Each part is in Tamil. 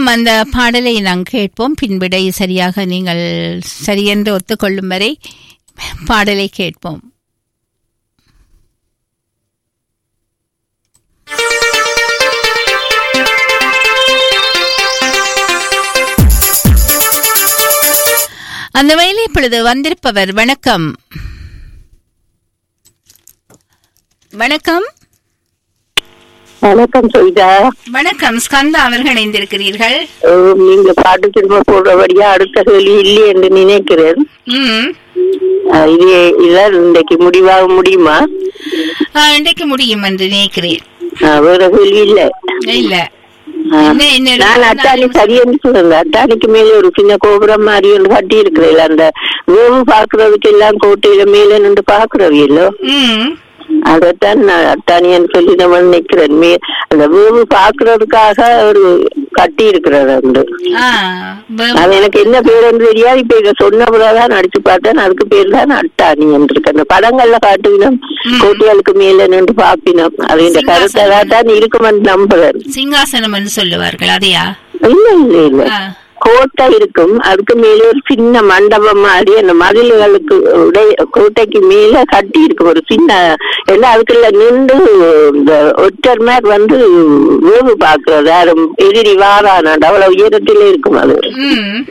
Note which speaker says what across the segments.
Speaker 1: அந்த பாடலை நாங்கள் கேட்போம் பின்விடை சரியாக நீங்கள் சரியென்று ஒத்துக்கொள்ளும் வரை பாடலை கேட்போம் அந்த வயலில் இப்பொழுது வந்திருப்பவர் வணக்கம் வணக்கம்
Speaker 2: வணக்கம் சொல்லிதா
Speaker 1: வணக்கம் ஸ்கந்தா அவர்கள் இணைந்திருக்கிறீர்கள்
Speaker 2: நீங்க பாட்டு திரும்ப போடுறபடியா அடுத்த கேள்வி இல்லை என்று நினைக்கிறேன்
Speaker 1: ம்
Speaker 2: அஹ் இது இதான் இன்றைக்கு முடிவாக முடியுமா
Speaker 1: ஆ, இன்றைக்கு முடியும் என்று நினைக்கிறேன்
Speaker 2: அஹ் வேற கேள்வி இல்ல
Speaker 1: இல்ல
Speaker 2: அஹ்
Speaker 1: என்ன என்ன
Speaker 2: நான் அட்டாணி சரியன்னு சொல்லுங்க அட்டாணிக்கு மேல ஒரு சின்ன கோபுரம் மாதிரி ஒன்று கட்டி இருக்கிறேன் அந்த வேவு பாக்குறதுக்கு எல்லாம் கோட்டையில மேல நின்று பாக்குறவி இல்லோ
Speaker 1: ம்
Speaker 2: அதைத்தான் நான் அட்டாணின்னு சொல்லி நம்ம நினைக்கிறேன் மே அந்த வேவு பாக்குறதுக்காக ஒரு கட்டி இருக்கிறது அந்த
Speaker 1: ஆ ப-
Speaker 2: அது எனக்கு என்ன பேருன்னு தெரியாது இப்ப இத சொன்னபோதான் அடிச்சு பார்த்தேன் அதுக்கு பேர் தான் அட்டாணி இருக்கு அந்த படங்கள்ல காட்டுவினோம் கோட்டிகளுக்கு மேல நின்று பாப்பினோம் அது இந்த கருத்தை தான் இருக்குமென்னு நம்புறேன்
Speaker 1: சிங்காசனம் என்று சொல்லுவார்கள் அதையா
Speaker 2: இல்ல இல்ல இல்ல
Speaker 1: ஆ.
Speaker 2: கோட்டை இருக்கும் அதுக்கு மேல ஒரு சின்ன மண்டபம் மாதிரி அந்த மதில்களுக்கு உடைய கோட்டைக்கு மேல கட்டி இருக்கும் ஒரு சின்ன எல்லாம் அதுக்குள்ள நின்று இந்த ஒற்றர் மாதிரி வந்து வேவு பாக்குறது யாரும் எதிரி வாரானாண்டு அவ்வளவு உயரத்திலே இருக்கும் அது
Speaker 1: ம்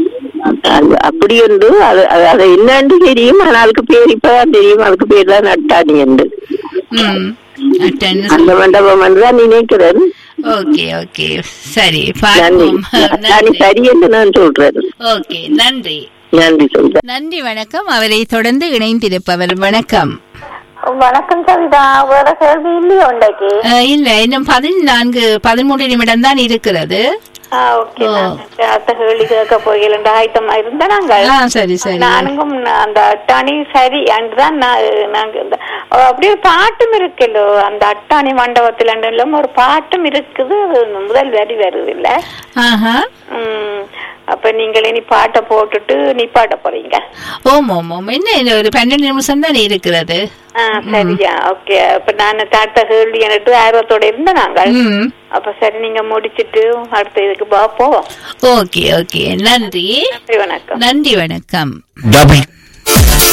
Speaker 2: அது அப்படி உண்டு அது அது- அது என்னன்னு தெரியும் ஆனா அதுக்கு பேர் இப்பதான் தெரியும் அதுக்கு பேர் தான் நட்டாணி என்று
Speaker 1: ம் அட்டன்
Speaker 2: அந்த மண்டபம் என்று தான் நினைக்கிறேன்
Speaker 1: ஓகே ஓகே சரி
Speaker 2: நன்றி
Speaker 1: பார்ப்போம்
Speaker 2: நட்டாணி
Speaker 1: நன்றி
Speaker 2: சரி என்று நான் சொல்றேன்
Speaker 1: ஓகே நன்றி
Speaker 2: நன்றி சொல்றேன்
Speaker 1: நன்றி வணக்கம் அவரை தொடர்ந்து இணைந்திருப்பவர் வணக்கம்
Speaker 3: வணக்கம் சவிதா வேற கேள்வி இல்லையோ உண்டைக்கு
Speaker 1: அஹ், இல்ல இன்னும் பதினான்கு பதிமூன்று நிமிடம் தான் இருக்கிறது
Speaker 3: ஓகே
Speaker 1: ஓ.
Speaker 3: அடுத்த கேள்வி கேட்க போகிறேன் ஆயத்தமா இருந்த நாங்கள்
Speaker 1: ஆ சரி சரி
Speaker 3: நானும் அந்த அட்டாணி சரி அன்றுதான் நான் நாங்க இந்த அப்படியே ஒரு பாட்டும் இருக்குல்லோ அந்த அட்டாணி மண்டபத்துல ஒரு பாட்டும் இருக்குது அது முதல் வரி வருது இல்ல
Speaker 1: ஆஹா
Speaker 3: உம் அப்ப நீங்கள் இனி பாட்டை போட்டுட்டு நீ பாட்ட போறீங்க
Speaker 1: ஓம் ஓம் ஓம் என்ன இது ஒரு பன்னெண்டு நிமிஷம் தான் இருக்கிறது
Speaker 3: ஆ, சரியா ஓகே அப்ப நான் தாத்த கேள்வி எனக்கு ஆர்வத்தோட இருந்த நாங்கள்
Speaker 1: ம்
Speaker 3: அப்ப சரி நீங்க முடிச்சிட்டு அடுத்த இதுக்கு பா போவோம்
Speaker 1: ஓகே ஓகே நன்றி
Speaker 3: நன்றி வணக்கம்
Speaker 1: நன்றி வணக்கம்
Speaker 4: double